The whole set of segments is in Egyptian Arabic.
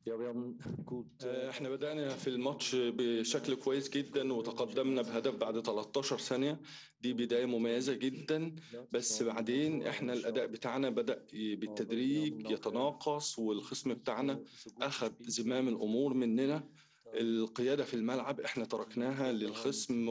Ja, vi har en god آه، احنا بدأنا في الماتش بشكل كويس جدا وتقدمنا بهدف بعد 13 ثانية دي بداية مميزة جدا بس بعدين احنا الأداء بتاعنا بدأ بالتدريج يتناقص والخصم بتاعنا أخذ زمام الأمور مننا القيادة في الملعب احنا تركناها للخصم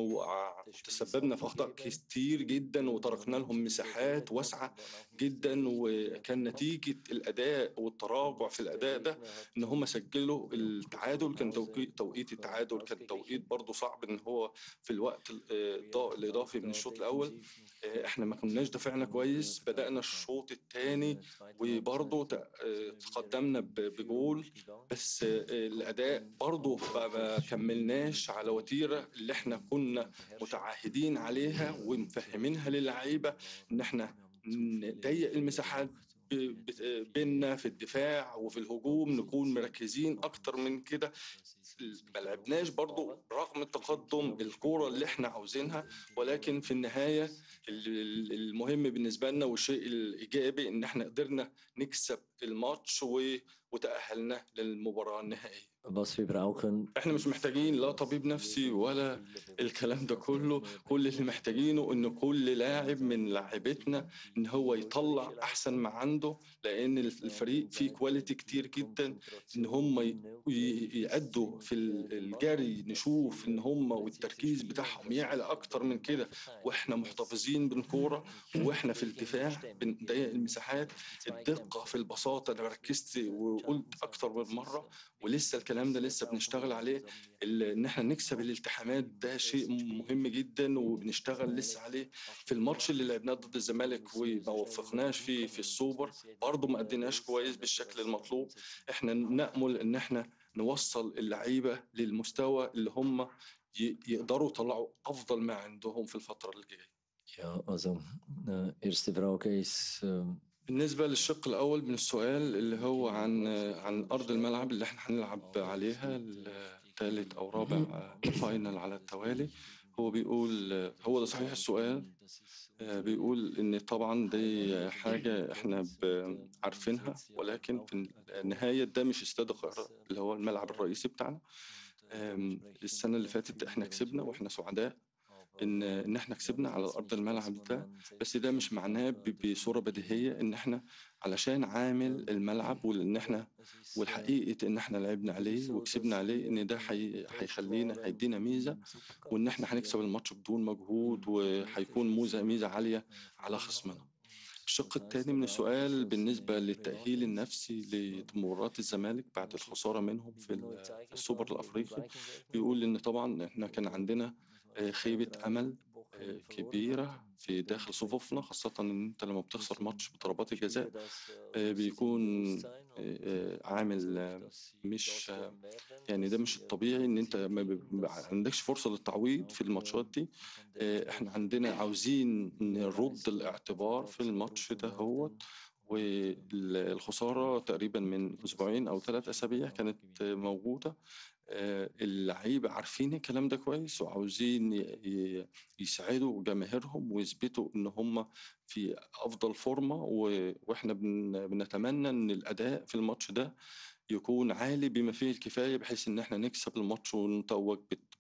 وتسببنا في أخطاء كتير جدا وتركنا لهم مساحات واسعة جدا وكان نتيجة الأداء والتراجع في الأداء ده ان هم سجلوا التعادل كان توقيت توقيت التعادل كان توقيت برضه صعب ان هو في الوقت ال- الضا- الاضافي من الشوط الاول آه، احنا ما كناش دافعنا كويس بدانا الشوط الثاني وبرضه ت- آه، تقدمنا ب- بجول بس آه، الاداء برضه ما ما كملناش على وتيره اللي احنا كنا متعهدين عليها ومفهمينها للعيبه ان احنا نضيق المساحات ب- ب- بيننا في الدفاع وفي الهجوم نكون مركزين اكتر من كده ما لعبناش برضو رغم التقدم الكوره اللي احنا عاوزينها ولكن في النهايه ال- ال- المهم بالنسبه لنا والشيء الايجابي ان احنا قدرنا نكسب الماتش و- وتاهلنا للمباراه النهائيه was wir brauchen. احنا مش محتاجين لا طبيب نفسي ولا الكلام ده كله كل اللي محتاجينه ان كل لاعب من لاعبتنا ان هو يطلع احسن ما عنده لان الفريق فيه كواليتي كتير جدا ان هم ي- ي- يأدوا في ال- الجري نشوف ان هم والتركيز بتاعهم يعلى اكتر من كده واحنا محتفظين بالكوره واحنا في الدفاع بنضيق المساحات الدقه في البساطه انا ركزت وقلت اكتر من مره ولسه الكلام ده لسه بنشتغل عليه ال- ان احنا نكسب الالتحامات ده شيء مهم جدا وبنشتغل لسه عليه في الماتش اللي لعبناه ضد الزمالك وما وفقناش فيه في السوبر برضه ما اديناش كويس بالشكل المطلوب احنا نأمل ان احنا نوصل اللعيبه للمستوى اللي هم ي- يقدروا يطلعوا افضل ما عندهم في الفتره اللي جايه Ja, also äh, erste Frage ist, ähm, بالنسبة للشق الأول من السؤال اللي هو عن عن أرض الملعب اللي احنا هنلعب عليها الثالث أو رابع فاينل على التوالي هو بيقول هو ده صحيح السؤال آه، بيقول إن طبعا دي حاجة احنا ب- عارفينها ولكن في النهاية ده مش استاد القاهرة اللي هو الملعب الرئيسي بتاعنا آم، السنة اللي فاتت احنا كسبنا واحنا سعداء ان ان احنا كسبنا على ارض الملعب ده بس ده مش معناه ب- بصوره بديهيه ان احنا علشان عامل الملعب وان احنا والحقيقه ان احنا لعبنا عليه وكسبنا عليه ان ده حي- هيخلينا هيدينا ميزه وان احنا هنكسب الماتش بدون مجهود وهيكون موزه ميزه عاليه على خصمنا. الشق الثاني من السؤال بالنسبه للتاهيل النفسي لمباراه الزمالك بعد الخساره منهم في ال- في السوبر الافريقي بيقول ان طبعا احنا كان عندنا آه، خيبه امل آه، كبيره في داخل صفوفنا خاصه ان انت لما بتخسر ماتش بضربات الجزاء آه، بيكون آه، آه، عامل آه، مش آه، يعني ده مش الطبيعي ان انت ما ب- ما عندكش فرصه للتعويض في الماتشات دي آه، احنا عندنا عاوزين نرد الاعتبار في الماتش ده هو والخساره تقريبا من اسبوعين او ثلاث اسابيع كانت آه، موجوده آه، اللعيبه عارفين الكلام ده كويس وعاوزين ي- ي- يساعدوا جماهيرهم ويثبتوا ان هم في افضل فورمه و- واحنا بن- بنتمنى ان الاداء في الماتش ده يكون عالي بما فيه الكفايه بحيث ان احنا نكسب الماتش ونتوج